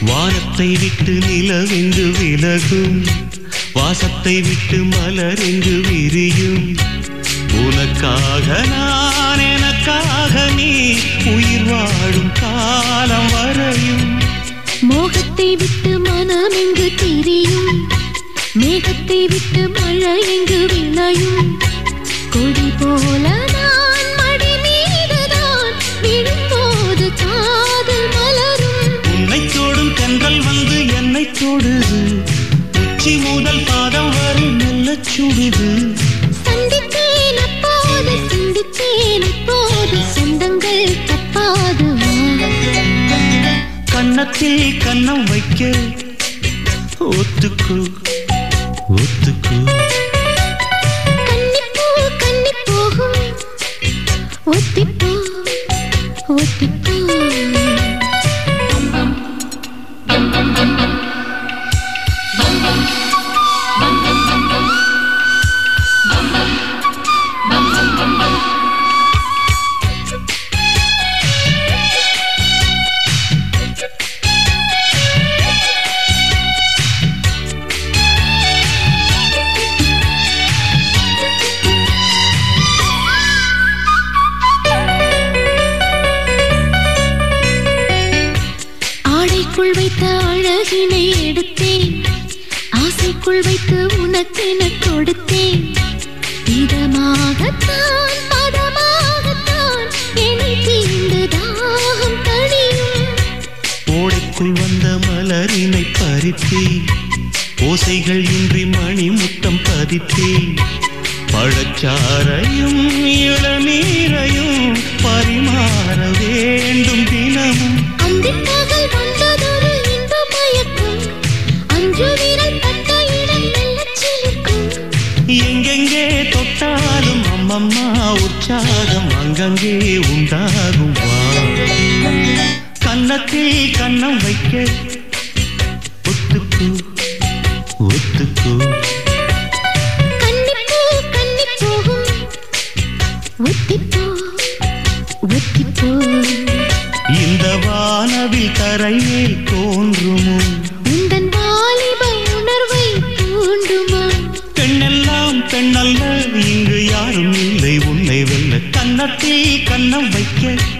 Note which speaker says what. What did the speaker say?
Speaker 1: வானத்தை விட்டு நிலவெங்கு விலகும் வாசத்தை விட்டு மலரெங்கு விரியும் உனக்காக நான் எனக்காக நீ உயிர் வாழும் காலம் வரையும்
Speaker 2: மோகத்தை விட்டு மனம் எங்கு திரியும் மேகத்தை விட்டு மழை எங்கு விளையும் கொடி போல நான் மடி மீதுதான் விழும்போது காதல் மலரும்
Speaker 1: உன்னை தோடும் தென்றல் வந்து என்னை தொடுது உச்சி முதல் பாதம் வரை மெல்லச் சுடுது
Speaker 2: சந்தித்தேன் அப்போது சிந்தித்தேன் இப்போது சொந்தங்கள் தப்பாது
Speaker 1: கன்னத்தில் கன்னம் வைக்க ஒத்துக்கு ஒத்துக்கு
Speaker 2: கன்னிப்பூ கன்னி போகும் ஒத்திப்போ ஒத்திப்போ ஆடைக்குள் வைத்த அழகினை எடுத்தேன் ஆசைக்குள் வைத்து உனக்கென கொடுத்தேன் இதமாகத்தான் பதமாகத்தான் என்னை தீண்டு தாகம் தணியும்
Speaker 1: ஓடைக்குள் வந்த மலரினை பறித்தே ஓசைகள் இன்றி மணி முத்தம் பதித்தே பழச்சாரையும் இளநீரையும் பரிமாற வேண்டும் தினமும்
Speaker 2: அந்திப் பகல் வந்ததொரு இன்ப மயக்கம் அன்று விரல் பட்ட இடம் மெல்லச் சிலிர்க்கும்
Speaker 1: எங்கெங்கே தொட்டாலும் அம்மம்மா உற்சாகம் அங்கங்கே உண்டாகும் வா கன்னத்தில் கன்னம் வைக்க ஒத்துக்கு ஒத்துக்கு
Speaker 2: கன்னிப்பூ கன்னி போகும் ஒத்திப்போ ஒத்திப்போ
Speaker 1: இந்த வானவில் தரையே தோன்றுமோ
Speaker 2: உந்தன் வாலிப உணர்வை தூண்டுமா
Speaker 1: பெண்ணெல்லாம் பெண்ணல்ல இங்கு யாரும் இல்லை உன்னை வெல்ல கன்னத்தில் கன்னம் வைக்க